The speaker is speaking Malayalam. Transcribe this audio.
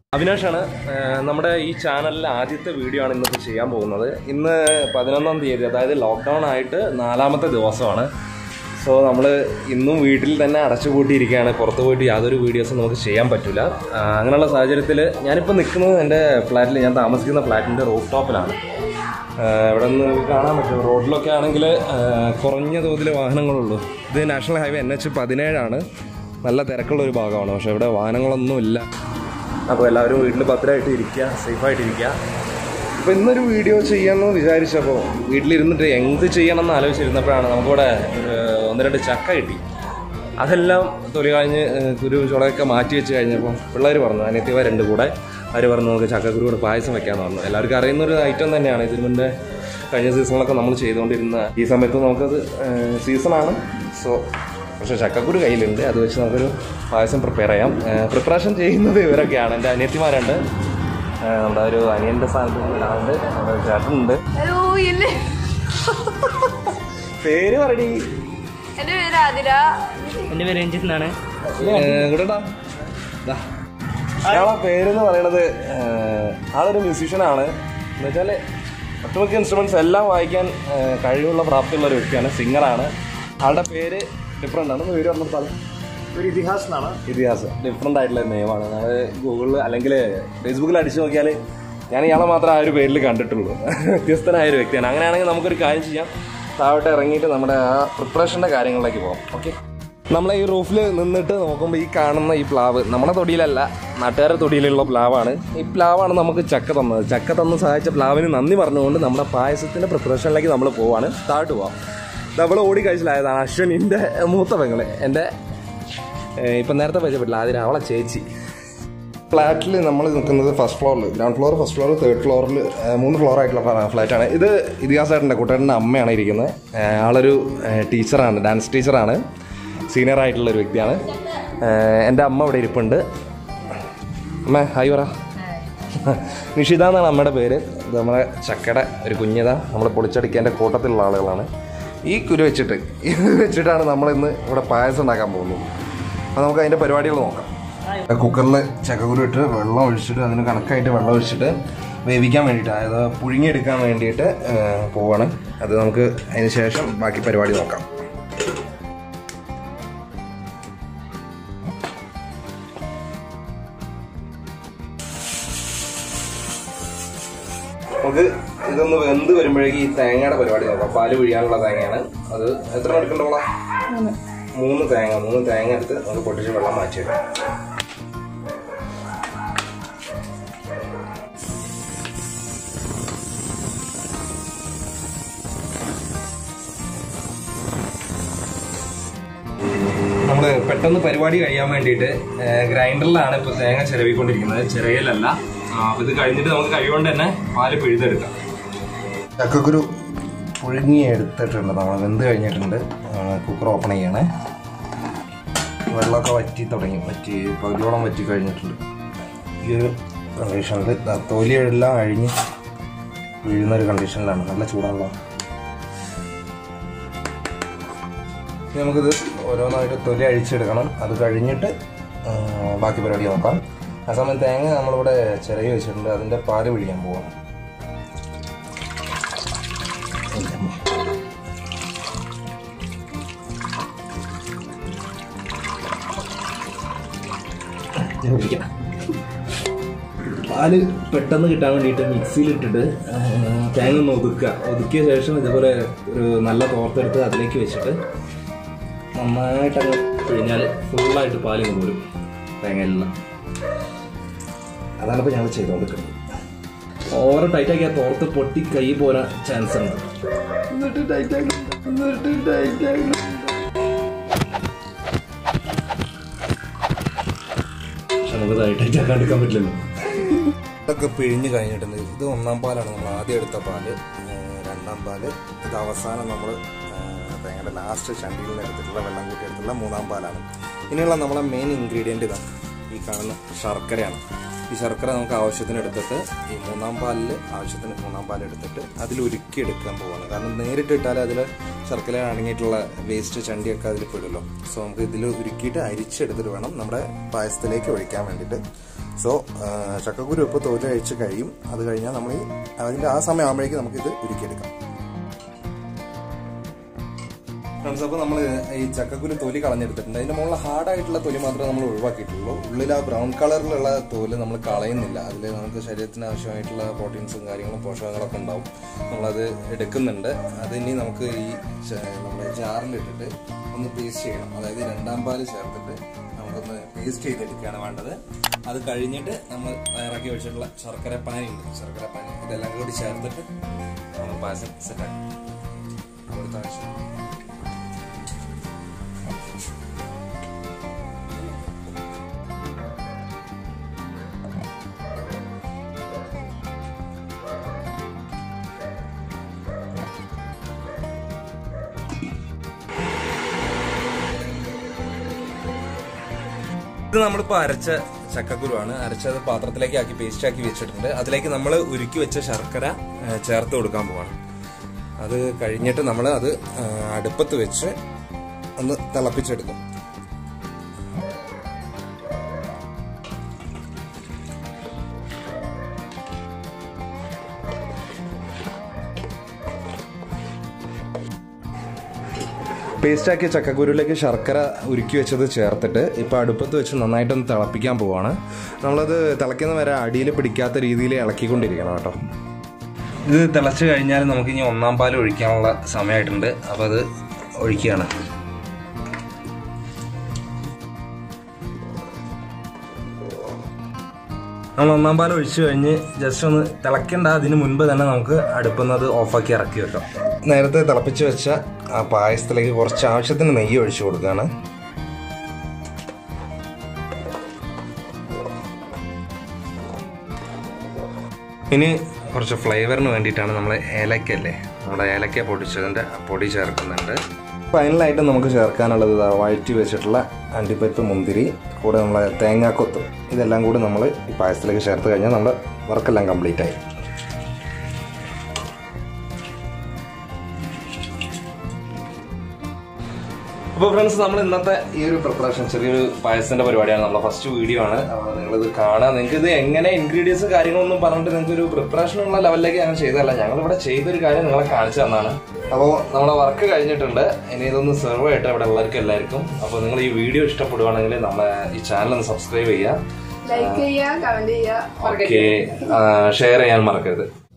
അവിനാഷാണ് ഏഹ് നമ്മുടെ ഈ ചാനലിലെ ആദ്യത്തെ വീഡിയോ ആണ് ഇന്നിപ്പോൾ ചെയ്യാൻ പോകുന്നത് ഇന്ന് പതിനൊന്നാം തീയതി അതായത് ലോക്ക്ഡൗൺ ആയിട്ട് നാലാമത്തെ ദിവസമാണ് സോ നമ്മൾ ഇന്നും വീട്ടിൽ തന്നെ അടച്ചുപൂട്ടിയിരിക്കുകയാണ് പുറത്ത് പോയിട്ട് യാതൊരു വീഡിയോസും നമുക്ക് ചെയ്യാൻ പറ്റില്ല അങ്ങനെയുള്ള സാഹചര്യത്തിൽ ഞാനിപ്പോൾ നിൽക്കുന്നത് എൻ്റെ ഫ്ലാറ്റിൽ ഞാൻ താമസിക്കുന്ന ഫ്ലാറ്റിൻ്റെ റൂഫ് ടോപ്പിലാണ് ആഹ് ഇവിടെ നിന്ന് കാണാൻ പറ്റും റോഡിലൊക്കെ ആണെങ്കിൽ കുറഞ്ഞ തോതിൽ വാഹനങ്ങളുള്ളൂ ഇത് നാഷണൽ ഹൈവേ എൻ എച്ച് പതിനേഴാണ് നല്ല തിരക്കുള്ള ഒരു ഭാഗമാണ് പക്ഷേ ഇവിടെ വാഹനങ്ങളൊന്നുമില്ല അപ്പോൾ എല്ലാവരും വീട്ടിൽ ഭദ്രമായിട്ട് ഇരിക്കുക സേഫായിട്ട് ഇരിക്കുക അപ്പോൾ ഇന്നൊരു വീഡിയോ ചെയ്യാമെന്ന് വിചാരിച്ചപ്പോൾ വീട്ടിലിരുന്നിട്ട് എന്ത് ചെയ്യണം എന്ന് ആലോചിച്ചിരുന്നപ്പോഴാണ് നമുക്കിവിടെ ഒരു ഒന്ന് രണ്ട് ചക്ക കിട്ടി അതെല്ലാം തൊലി കഴിഞ്ഞ് ഏഹ്, കുരു ചുളയൊക്കെ മാറ്റി വെച്ച് കഴിഞ്ഞപ്പോൾ പിള്ളേർ പറഞ്ഞു അനിയത്തിവ രണ്ട് കൂടെ അവർ പറഞ്ഞു നമുക്ക് ചക്കക്കുരു കൊണ്ട് പായസം വെക്കാമെന്ന് പറഞ്ഞു എല്ലാവർക്കും അറിയുന്ന ഒരു ഐറ്റം തന്നെയാണ് ഇതിന് മുന്നേ കഴിഞ്ഞ സീസണിലൊക്കെ നമ്മൾ ചെയ്തുകൊണ്ടിരുന്ന ഈ സമയത്ത് നമുക്കത് ഏഹ്, സീസണാണ് സോ പക്ഷേ ചക്കക്കുരു കയ്യിലുണ്ട് അത് വെച്ച് നമുക്കൊരു പായസം പ്രിപ്പയർ ചെയ്യാം പ്രിപ്പറേഷൻ ചെയ്യുന്നത് ഇവരൊക്കെയാണ് എൻ്റെ അനിയത്തിമാരുണ്ട് ഏഹ്, നമ്മുടെ ഒരു അനിയൻ്റെ സ്ഥാനത്ത് നിന്ന് ഒരാളുണ്ട് നമ്മുടെ ഒരു ചേട്ടനുണ്ട് ഹലോ ഇല്ലേ പേര് പറടി എന്റെ പേര് ആതിര എൻ്റെ പേര് രഞ്ജിത്ത് എന്നാണ് ഇവിടെടാ അയാളെ പേരെന്ന് പറയണത് ഏഹ്, ആളൊരു മ്യൂസീഷ്യനാണ് എന്ന് വെച്ചാൽ ഒട്ടുമിക്ക ഇൻസ്ട്രുമെന്റ്സ് എല്ലാം വായിക്കാൻ ഏഹ്, കഴിവുള്ള പ്രാപ്തിയുള്ള ഒരു വ്യക്തിയാണ് സിംഗറാണ് ആളുടെ പേര് ഡിഫറെൻ്റ് ആണ് പേര് പറഞ്ഞിട്ടാൽ ഒരു ഇതിഹാസ് എന്നാണ് ഇതിഹാസ് ഡിഫറെൻ്റ് ആയിട്ടുള്ള നെയിമാണ് നമ്മൾ ഗൂഗിളിൽ അല്ലെങ്കിൽ ഫേസ്ബുക്കിൽ അടിച്ചു നോക്കിയാൽ ഞാൻ ഇയാളെ മാത്രമേ ആ ഒരു പേരിൽ കണ്ടിട്ടുള്ളൂ വ്യത്യസ്തനായ ഒരു വ്യക്തിയാണ് അങ്ങനെയാണെങ്കിൽ നമുക്കൊരു കാര്യം ചെയ്യാം താഴോട്ട് ഇറങ്ങിയിട്ട് നമ്മുടെ ആ പ്രിപ്പറേഷൻ്റെ കാര്യങ്ങളിലേക്ക് പോകാം ഓക്കെ നമ്മളെ ഈ റൂഫിൽ നിന്നിട്ട് നോക്കുമ്പോൾ ഈ കാണുന്ന ഈ പ്ലാവ് നമ്മുടെ തൊടിയിലല്ല നാട്ടുകാരുടെ തൊടിയിലുള്ള പ്ലാവാണ് ഈ പ്ലാവാണ് നമുക്ക് ചക്ക തന്നത് ചക്ക തന്ന് സഹായിച്ച പ്ലാവിന് നന്ദി പറഞ്ഞുകൊണ്ട് നമ്മുടെ പായസത്തിൻ്റെ പ്രിപ്പറേഷനിലേക്ക് നമ്മൾ പോവാണ് താഴോട്ട് പോവാം നമ്മൾ ഓടി കഴിച്ചിലായതാണ് അശ്വനിൻ്റെ മൂത്ത പെങ്ങള് എൻ്റെ ഏഹ് ഇപ്പം നേരത്തെ പരിചയപ്പെട്ടില്ല അതിന് അവളെ ചേച്ചി ഫ്ലാറ്റിൽ നമ്മൾ നിൽക്കുന്നത് ഫസ്റ്റ് ഫ്ലോറിൽ ground floor first floor third ഫ്ലോറിൽ മൂന്ന് ഫ്ലോർ ആയിട്ടുള്ള ഫ്ലാറ്റാണ് ഇത് ഇതിഹാസേട്ടൻ്റെ കുട്ടേട്ടൻ്റെ അമ്മയാണ് ഇരിക്കുന്നത് ഏഹ് ആളൊരു ഏഹ് ടീച്ചറാണ് ഡാൻസ് ടീച്ചറാണ് സീനിയർ ആയിട്ടുള്ള ഒരു വ്യക്തിയാണ് ഏഹ് എൻ്റെ അമ്മ ഇവിടെ ഇരിപ്പുണ്ട് അമ്മ ഹായ് പറ നിഷിത എന്നാണ് അമ്മയുടെ പേര് ഇത് നമ്മുടെ ചക്കയുടെ ഒരു കുഞ്ഞിത നമ്മൾ പൊളിച്ചടിക്കേൻ്റെ കൂട്ടത്തിലുള്ള ആളുകളാണ് ഈ കുരു വെച്ചിട്ട് ഇത് വെച്ചിട്ടാണ് നമ്മളിന്ന് ഇവിടെ പായസം ഉണ്ടാക്കാൻ പോകുന്നത് അപ്പോൾ നമുക്ക് അതിൻ്റെ പരിപാടികൾ നോക്കാം കുക്കറിൽ ചക്കക്കുരു ഇട്ട് വെള്ളം ഒഴിച്ചിട്ട് അതിന് കണക്കായിട്ട് വെള്ളം ഒഴിച്ചിട്ട് വേവിക്കാൻ വേണ്ടിയിട്ട് അതായത് പുഴുങ്ങിയെടുക്കാൻ വേണ്ടിയിട്ട് ഏഹ്, പോവാണ് അത് നമുക്ക് അതിന് ശേഷം ബാക്കി പരിപാടി നോക്കാം നമുക്ക് ഇതൊന്ന് വെന്ത് വരുമ്പോഴേക്ക് ഈ തേങ്ങയുടെ പരിപാടി നോക്കാം പാല് പിഴിയാനുള്ള തേങ്ങയാണ് അത് എത്ര എടുക്കണ്ടോളാം മൂന്ന് തേങ്ങ മൂന്ന് തേങ്ങ എടുത്ത് നമുക്ക് പൊട്ടിച്ച് വെള്ളം മാറ്റി വെക്കാം നമ്മൾ പെട്ടെന്ന് പരിപാടി കഴിയാൻ വേണ്ടിയിട്ട് ഗ്രൈൻഡറിലാണ് ഇപ്പോൾ തേങ്ങ ചിരവിക്കൊണ്ടിരിക്കുന്നത് ചിരയിലല്ല അപ്പോൾ ഇത് കഴിഞ്ഞിട്ട് നമുക്ക് കഴിവുകൊണ്ട് തന്നെ പാല് പിഴുതെടുക്കാം ചക്കക്കുരു പുഴുങ്ങി എടുത്തിട്ടുണ്ട് നമ്മൾ വെന്ത് കഴിഞ്ഞിട്ടുണ്ട് കുക്കർ ഓപ്പൺ ചെയ്യണേ വെള്ളമൊക്കെ വറ്റി തുടങ്ങി വറ്റി പകുതിയോളം വറ്റി കഴിഞ്ഞിട്ടുണ്ട് ഈ ഒരു കണ്ടീഷനിൽ തൊലിയെല്ലാം അഴിഞ്ഞ് വീഴുന്ന ഒരു കണ്ടീഷനിലാണ് നല്ല ചൂടാണല്ലോ ഇനി നമുക്കിത് ഓരോന്നായിട്ട് തൊലി അഴിച്ചെടുക്കണം അത് കഴിഞ്ഞിട്ട് ആ, ബാക്കി പരിപാടി നോക്കാം ആ സമയം തേങ്ങ നമ്മളിവിടെ ചിരകി വെച്ചിട്ടുണ്ട് അതിൻ്റെ പാല് പിഴിയാൻ പോവാം പാല് പെട്ടെന്ന് കിട്ടാൻ വേണ്ടിയിട്ട് മിക്സിയിലിട്ടിട്ട് തേങ്ങ ഒന്ന് ഒതുക്കുക ഒതുക്കിയ ശേഷം ഇതുപോലെ ഒരു നല്ല തോർത്തെടുത്ത് അതിലേക്ക് വെച്ചിട്ട് നന്നായിട്ട് അങ്ങ് പിഴിഞ്ഞാൽ ഫുള്ളായിട്ട് പാല് ഇങ്ങ് പോരും തേങ്ങയെല്ലാം അതാണ് ഇപ്പോൾ ഞങ്ങൾ ചെയ്തുകൊണ്ടിരിക്കുന്നത് ഓവർ ടൈറ്റാക്കി ആ തോർത്ത് പൊട്ടി കൈ പോരാൻ ചാൻസ് ഉണ്ട് എന്നിട്ട് ടൈറ്റാക്കി എന്നിട്ട് ടൈറ്റാക്കി പക്ഷെ നമുക്ക് ടൈറ്റ് ആക്കാൻ എടുക്കാൻ പറ്റില്ലല്ലോ ഇതൊക്കെ പിഴിഞ്ഞ് കഴിഞ്ഞിട്ടുണ്ട് ഇത് ഒന്നാം പാലാണ് നമ്മൾ ആദ്യം എടുത്ത പാല് ഏഹ് രണ്ടാം പാല് ഇത് അവസാനം നമ്മൾ തേങ്ങയുടെ ലാസ്റ്റ് ചണ്ടിയിൽ നിന്ന് എടുത്തിട്ടുള്ള വെള്ളം കൂട്ടി എടുത്തുള്ള മൂന്നാം പാലാണ് ഇനിയുള്ള നമ്മളെ മെയിൻ ഇൻഗ്രീഡിയൻറ്റ് ഇതാണ് ഈ കാണുന്ന ശർക്കരയാണ് ഈ ശർക്കര നമുക്ക് ആവശ്യത്തിന് എടുത്തിട്ട് ഈ മൂന്നാം പാലിൽ ആവശ്യത്തിന് മൂന്നാം പാൽ എടുത്തിട്ട് അതിൽ ഉരുക്കി എടുക്കാൻ പോവാണ് കാരണം നേരിട്ട് ഇട്ടാൽ അതിൽ ശർക്കര അടങ്ങിയിട്ടുള്ള വേസ്റ്റ് ചണ്ടിയൊക്കെ അതിൽ പെടുമല്ലോ സോ നമുക്ക് ഇതിൽ ഉരുക്കിയിട്ട് അരിച്ചെടുത്തിട്ട് വേണം നമ്മുടെ പായസത്തിലേക്ക് ഒഴിക്കാൻ വേണ്ടിയിട്ട് സോ ചക്കക്കുരു ഇപ്പോൾ തോല് കഴിച്ച് കഴിയും അത് കഴിഞ്ഞാൽ നമ്മൾ ഈ അതിൻ്റെ ആ സമയം ആകുമ്പോഴേക്കും നമുക്കിത് ഉരുക്കിയെടുക്കാം ഫ്രണ്ട്സ് അപ്പോൾ നമ്മൾ ഈ ചക്കക്കുരു തൊലി കളഞ്ഞെടുത്തിട്ടുണ്ട് അതിൻ്റെ മുകളിൽ ഹാർഡായിട്ടുള്ള തൊലി മാത്രമേ നമ്മൾ ഒഴിവാക്കിയിട്ടുള്ളൂ ഉള്ളിൽ ആ ബ്രൗൺ കളറിലുള്ള തോല് നമ്മൾ കളയുന്നില്ല അതിൽ നമുക്ക് ശരീരത്തിന് ആവശ്യമായിട്ടുള്ള പ്രോട്ടീൻസും കാര്യങ്ങളും പോഷകങ്ങളൊക്കെ ഉണ്ടാവും നമ്മളത് എടുക്കുന്നുണ്ട് അത് ഇനി നമുക്ക് ഈ ച- നമ്മുടെ ജാറിലിട്ടിട്ട് ഒന്ന് പേസ്റ്റ് ചെയ്യണം അതായത് രണ്ടാം പാല് ചേർത്തിട്ട് നമുക്കൊന്ന് പേസ്റ്റ് ചെയ്തെടുക്കുകയാണ് വേണ്ടത് അത് കഴിഞ്ഞിട്ട് നമ്മൾ തയ്യാറാക്കി വെച്ചിട്ടുള്ള ശർക്കര പാനി ഉണ്ട് ശർക്കര പാനി ഇതെല്ലാം കൂടി ചേർത്തിട്ട് നമ്മൾ പായസം സെറ്റാക്കി കൊടുത്ത ആവശ്യം ഇത് നമ്മളിപ്പോൾ അരച്ച ചക്കക്കുരുവാണ് അരച്ചത് പാത്രത്തിലേക്ക് ആക്കി പേസ്റ്റ് ആക്കി വെച്ചിട്ടുണ്ട് അതിലേക്ക് നമ്മൾ ഉരുക്കി വെച്ച ശർക്കര ആ, ചേർത്ത് കൊടുക്കാൻ പോവാണ് അത് കഴിഞ്ഞിട്ട് നമ്മൾ അത് ആ, അടുപ്പത്ത് വെച്ച് ഒന്ന് തിളപ്പിച്ചെടുക്കും പേസ്റ്റാക്കിയ ചക്കക്കുരുവിലേക്ക് ശർക്കര ഉരുക്കി വെച്ചത് ചേർത്തിട്ട് ഇപ്പോൾ അടുപ്പത്ത് വെച്ച് നന്നായിട്ടൊന്ന് തിളപ്പിക്കാൻ പോവാണ് നമ്മളത് തിളയ്ക്കുന്ന വരെ അടിയിൽ പിടിക്കാത്ത രീതിയിൽ ഇളക്കിക്കൊണ്ടിരിക്കണം കേട്ടോ ഇത് തിളച്ച് കഴിഞ്ഞാൽ നമുക്ക് ഇനി ഒന്നാം പാൽ ഒഴിക്കാനുള്ള സമയമായിട്ടുണ്ട് അപ്പോൾ അത് ഒഴിക്കുകയാണ് നമ്മൾ ഒന്നാം പാൽ ഒഴിച്ചു കഴിഞ്ഞ് ജസ്റ്റ് ഒന്ന് തിളയ്ക്കേണ്ട അതിന് മുൻപ് തന്നെ നമുക്ക് അടുപ്പുന്നത് ഓഫാക്കി ഇറക്കി വെക്കാം നേരത്തെ തിളപ്പിച്ച് വെച്ച ആ പായസത്തിലേക്ക് കുറച്ച് ആവശ്യത്തിന് നെയ്യ് ഒഴിച്ചു കൊടുക്കുകയാണ് ഇനി കുറച്ച് ഫ്ലേവറിന് വേണ്ടിയിട്ടാണ് നമ്മൾ ഏലക്കല്ലേ നമ്മുടെ ഏലക്ക പൊടിച്ചതിൻ്റെ പൊടി ചേർക്കുന്നുണ്ട് ഫൈനലായിട്ട് നമുക്ക് ചേർക്കാനുള്ളത് ഇതാ വഴറ്റി വെച്ചിട്ടുള്ള അണ്ടിപ്പരിപ്പ് മുന്തിരി കൂടെ നമ്മളെ തേങ്ങാക്കൊത്ത് ഇതെല്ലാം കൂടി നമ്മൾ ഈ പായസത്തിലേക്ക് ചേർത്ത് കഴിഞ്ഞാൽ നമ്മുടെ വർക്കെല്ലാം കംപ്ലീറ്റ് ആയി അപ്പോൾ ഫ്രണ്ട്സ് നമ്മൾ ഇന്നത്തെ ഈ ഒരു പ്രിപ്പറേഷൻ ചെറിയൊരു പായസത്തിന്റെ പരിപാടിയാണ് നമ്മുടെ ഫസ്റ്റ് വീഡിയോ ആണ് അപ്പോൾ നിങ്ങളിത് കാണാം നിങ്ങൾക്ക് ഇത് എങ്ങനെ ഇൻഗ്രീഡിയൻസ് കാര്യങ്ങളൊന്നും പറഞ്ഞിട്ട് നിങ്ങൾക്ക് ഒരു പ്രിപ്പറേഷൻ ഉള്ള ലെവലിലേക്ക് ഞങ്ങൾ ചെയ്തതല്ല ഞങ്ങൾ ഇവിടെ ചെയ്തൊരു കാര്യം നിങ്ങളെ കാണിച്ചു തന്നാണ് അപ്പോൾ നമ്മുടെ വർക്ക് കഴിഞ്ഞിട്ടുണ്ട് ഇനി ഇതൊന്ന് സെർവ് ചെയ്യട്ടെ ഇവിടെ ഉള്ളവർക്കും എല്ലാവർക്കും അപ്പോൾ നിങ്ങൾ ഈ വീഡിയോ ഇഷ്ടപ്പെടുവാണെങ്കിൽ നമ്മളെ ഈ ചാനൽ ഒന്ന് സബ്സ്ക്രൈബ് ചെയ്യുക ലൈക്ക് ചെയ്യുക കമന്റ് ചെയ്യുക ഓക്കെ ഷെയർ ചെയ്യാൻ മറക്കരുത്